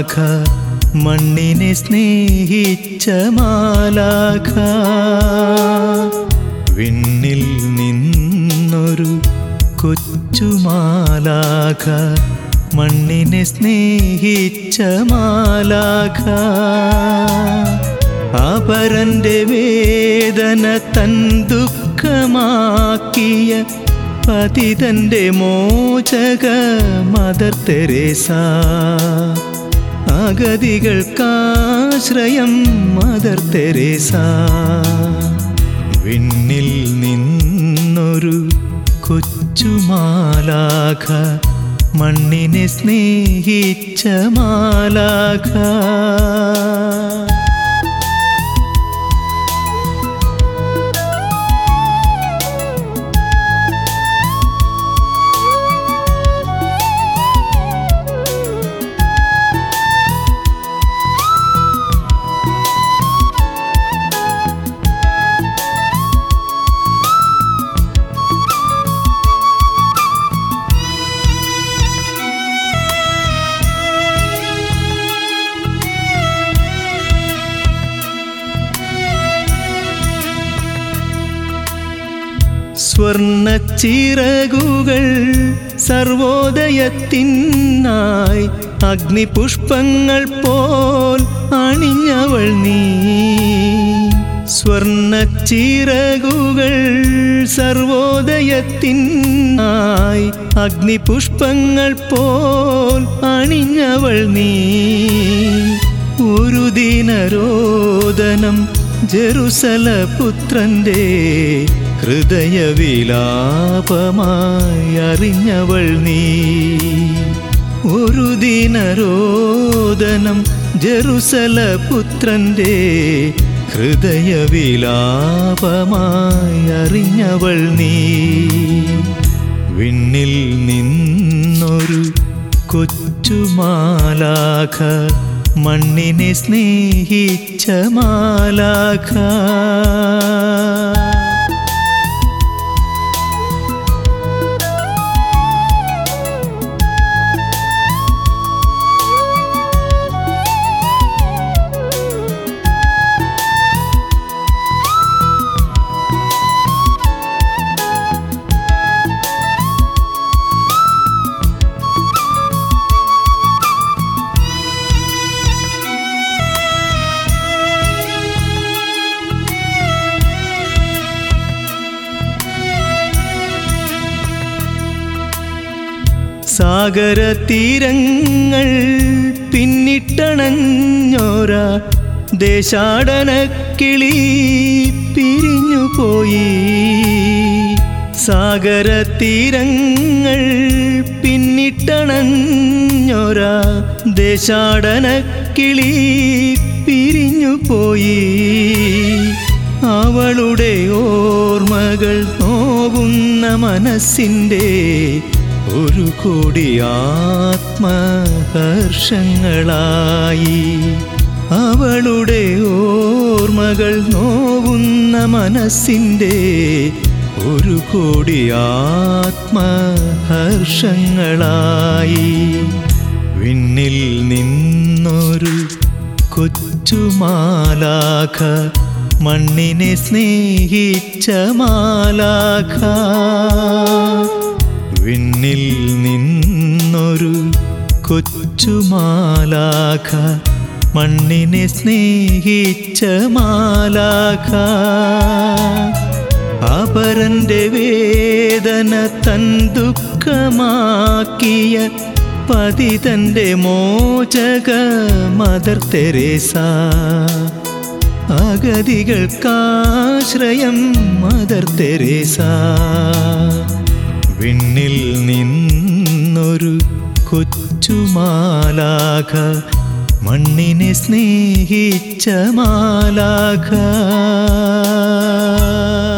മാലാഖ മണ്ണിനെ സ്നേഹിച്ച മാലാഖ വിണ്ണിൽ നിന്നൊരു കൊച്ചു മാലാഖ മണ്ണിനെ സ്നേഹിച്ച മാലാഖ അപരന്റെ വേദന തൻ ദുഃഖമാക്കിയ പതിതന്റെ മോചക മദർ തെരേസ അഗതികൾക്കാശ്രയം മദർ തെരേസ വിണ്ണിൽ നിന്നൊരു കൊച്ചു മാലാഖ മണ്ണിനെ സ്നേഹിച്ച മാലാഖ സ്വർണ്ണ ചിറകുകൾ സർവോദയത്തിനായി അഗ്നിപുഷ്പങ്ങൾ പോൽ അണിഞ്ഞവൾ നീ സ്വർണ്ണ ചിറകുകൾ സർവോദയത്തിനായി അഗ്നിപുഷ്പങ്ങൾ പോൽ അണിഞ്ഞവൾ നീ ഒരു ദിനരോദനം ജെറുസല പുത്രന്റെ ഹൃദയവിലാപമായി അറിഞ്ഞവൾ നീ ഒരു ദിനരോദനം ജെറുസല പുത്രന്റെ ഹൃദയവിലാപമായി അറിഞ്ഞവൾ നീ വിണ്ണിൽ നിന്നൊരു കൊച്ചു മാലാഖ മണ്ണിനെ സ്നേഹിച്ച മാലാഖ സാഗര തീരങ്ങൾ പിന്നിട്ടണഞ്ഞോര ദേശാടന കിളി പിരിഞ്ഞുപോയി സാഗര തീരങ്ങൾ പിന്നിട്ടണഞ്ഞോര ദേശാടന കിളി പിരിഞ്ഞുപോയി അവളുടെ ഓർമ്മകൾ നോവുന്ന മനസ്സിൻ്റെ ഒരു കോടി ആത്മഹർഷങ്ങളായി അവളുടെ ഓർമ്മകൾ നോവുന്ന മനസ്സിൻ്റെ ഒരു കോടി ആത്മഹർഷങ്ങളായി വിണ്ണിൽ നിന്നൊരു കൊച്ചു മാലാഖ മണ്ണിനെ സ്നേഹിച്ച മാലാഖ വിണ്ണിൽ നിന്നൊരു കൊച്ചു മാലാഖ മണ്ണിനെ സ്നേഹിച്ച മാലാഖ അപരന്റെ വേദന തൻ ദുഃഖമാക്കിയ പതിതന്റെ മോചക മദർ തെരേസ അഗതികൾക്കാശ്രയം മദർ തെരേസ വിണ്ണിൽ നിന്നൊരു കൊച്ചു മാലാഖ മണ്ണിനെ സ്നേഹിച്ച മാലാഖ